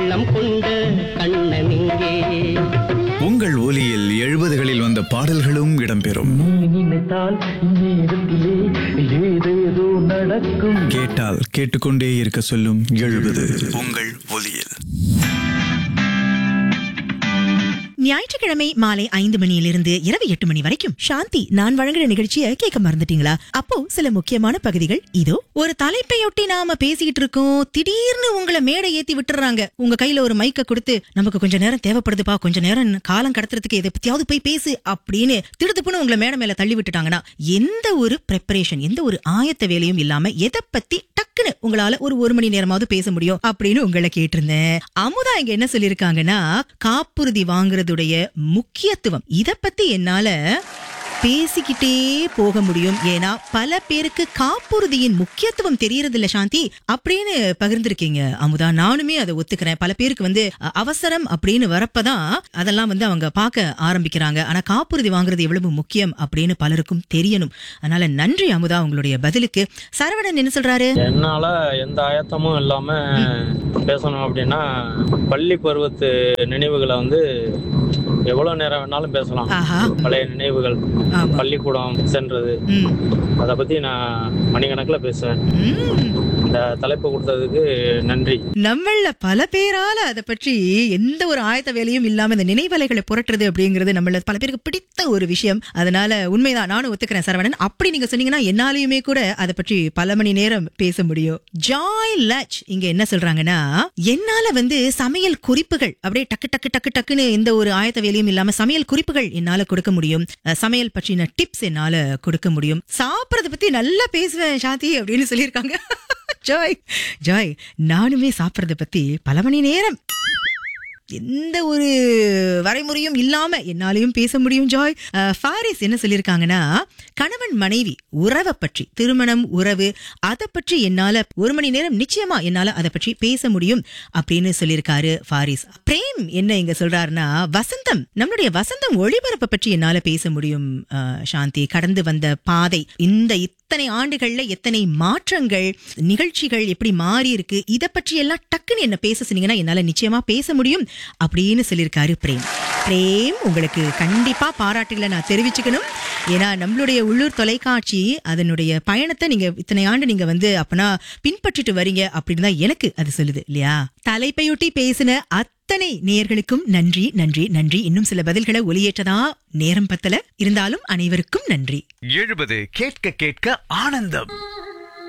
வண்ணம் கொண்ட கண்ணன் இங்கே உங்கள் ஒலியில் எழுபதுகளில் வந்த பாடல்களும் இடம்பெறும் நீ நினைத்தால் நேரத்திலே ஏதேதோ நடக்கும் கேட்டால் கேட்டுக்கொண்டே இருக்க சொல்லும் எழுபது உங்கள் ஒலியில் ஞாயிற்றுக்கிழமை மாலை ஐந்து மணியிலிருந்து இரவு எட்டு மணி வரைக்கும் சாந்தி நான் வழங்குற நிகழ்ச்சியை கேட்க மறந்துட்டீங்களா அப்போ சில முக்கியமான பகுதிகள் இதோ ஒரு தலைப்பையொட்டி நாம பேசிக்கிட்டு இருக்கோம் திடீர்னு உங்களை மேடை ஏத்தி விட்டுறாங்க உங்க கையில ஒரு மைக்க கொடுத்து நமக்கு கொஞ்ச நேரம் தேவைப்படுதுப்பா கொஞ்ச நேரம் காலம் கடத்துறதுக்கு இதை பத்தியாவது போய் பேசு அப்படின்னு திடுதுப்புன்னு உங்களை மேடை மேல தள்ளி விட்டுட்டாங்கன்னா எந்த ஒரு ப்ரெப்பரேஷன் எந்த ஒரு ஆயத்த வேலையும் இல்லாம எதை பத்தி டக்குன்னு உங்களால ஒரு ஒரு மணி நேரமாவது பேச முடியும் அப்படின்னு உங்களை கேட்டிருந்தேன் அமுதா இங்க என்ன சொல்லிருக்காங்கன்னா காப்புறுதி வாங்குறதுடைய முக்கியத்துவம் இத பத்தி என்னால பேசிக்கிட்டே போக முடியும் ஏன்னா பல பேருக்கு காப்புறுதியின் முக்கியத்துவம் தெரியறது இல்ல சாந்தி அப்படின்னு பகிர்ந்திருக்கீங்க அமுதா நானுமே அதை ஒத்துக்கிறேன் பல பேருக்கு வந்து அ, அவசரம் அப்படின்னு வரப்பதான் அதெல்லாம் வந்து அவங்க பார்க்க ஆரம்பிக்கிறாங்க ஆனா காப்புறுதி வாங்குறது எவ்வளவு முக்கியம் அப்படின்னு பலருக்கும் தெரியணும் அதனால நன்றி அமுதா உங்களுடைய பதிலுக்கு சரவணன் என்ன சொல்றாரு என்னால எந்த ஆயத்தமும் இல்லாம பேசணும் அப்படின்னா பள்ளி பருவத்து நினைவுகளை வந்து எவ்வளவு நேரம் வேணாலும் பேசலாம் ஆஹா பழைய நினைவுகள் ஆமா பள்ளிக்கூடம் சென்றது ம் அதை பத்தி நான் மணிக்கணக்கில் பேசுவேன் ம் இந்த தலைப்பு கொடுத்ததுக்கு நன்றி நம்மள பல பேரால அதை பற்றி எந்த ஒரு ஆயத்த வேலையும் இல்லாம இந்த நினைவலைகளை புரட்டுறது அப்படிங்கிறது நம்மள பல பேருக்கு பிடித்த ஒரு விஷயம் அதனால உண்மைதான் நானும் ஒத்துக்கிறேன் சரவணன் அப்படி நீங்க சொன்னீங்கன்னா என்னாலையுமே கூட அதை பற்றி பல மணி நேரம் பேச முடியும் ஜாய் லச் இங்க என்ன சொல்றாங்கன்னா என்னால வந்து சமையல் குறிப்புகள் அப்படியே டக்கு டக்கு டக்கு டக்குன்னு எந்த ஒரு ஆயத்த வேலையும் இல்லாம சமையல் குறிப்புகள் என்னால கொடுக்க முடியும் அஹ், சமையல் பற்றின டிப்ஸ் என்னால கொடுக்க முடியும் சாப்பிடறத பத்தி நல்லா பேசுவேன் சாந்தி அப்படின்னு சொல்லியிருக்காங்க ஜாய் ஜாய் நானுமே சாப்பிட்றத பத்தி பல மணி நேரம் எந்த ஒரு வரைமுறையும் இல்லாம என்னாலையும் பேச முடியும் ஜாய் அஹ், ஃபாரிஸ் என்ன சொல்லியிருக்காங்கன்னா கணவன் மனைவி உறவை பற்றி திருமணம் உறவு அதை பற்றி என்னால ஒரு மணி நேரம் நிச்சயமா என்னால அதை பற்றி பேச முடியும் அப்படின்னு சொல்லியிருக்காரு ஃபாரிஸ் பிரேம் என்ன இங்க சொல்றாருன்னா வசந்தம் நம்மளுடைய வசந்தம் ஒளிபரப்பை பற்றி என்னால பேச முடியும் அஹ், சாந்தி கடந்து வந்த பாதை இந்த இத்தனை ஆண்டுகள்ல எத்தனை மாற்றங்கள் நிகழ்ச்சிகள் எப்படி மாறி இருக்கு இத பற்றி எல்லாம் டக்குன்னு என்ன பேச சொன்னீங்கன்னா என்னால நிச்சயமா பேச முடியும் அப்படின்னு சொல்லியிருக்காரு பிரேம் பிரேம் உங்களுக்கு கண்டிப்பா பாராட்டுகளை நான் தெரிவிச்சுக்கணும் ஏன்னா நம்மளுடைய உள்ளூர் தொலைக்காட்சி அதனுடைய பயணத்தை நீங்க இத்தனை ஆண்டு நீங்க வந்து அப்பனா பின்பற்றிட்டு வரீங்க அப்படின்னு தான் எனக்கு அது சொல்லுது இல்லையா தலைப்பையொட்டி பேசின அத்தனை நேயர்களுக்கும் நன்றி நன்றி நன்றி இன்னும் சில பதில்களை ஒளியேற்றதா நேரம் பத்தல இருந்தாலும் அனைவருக்கும் நன்றி எழுபது கேட்க கேட்க ஆனந்தம்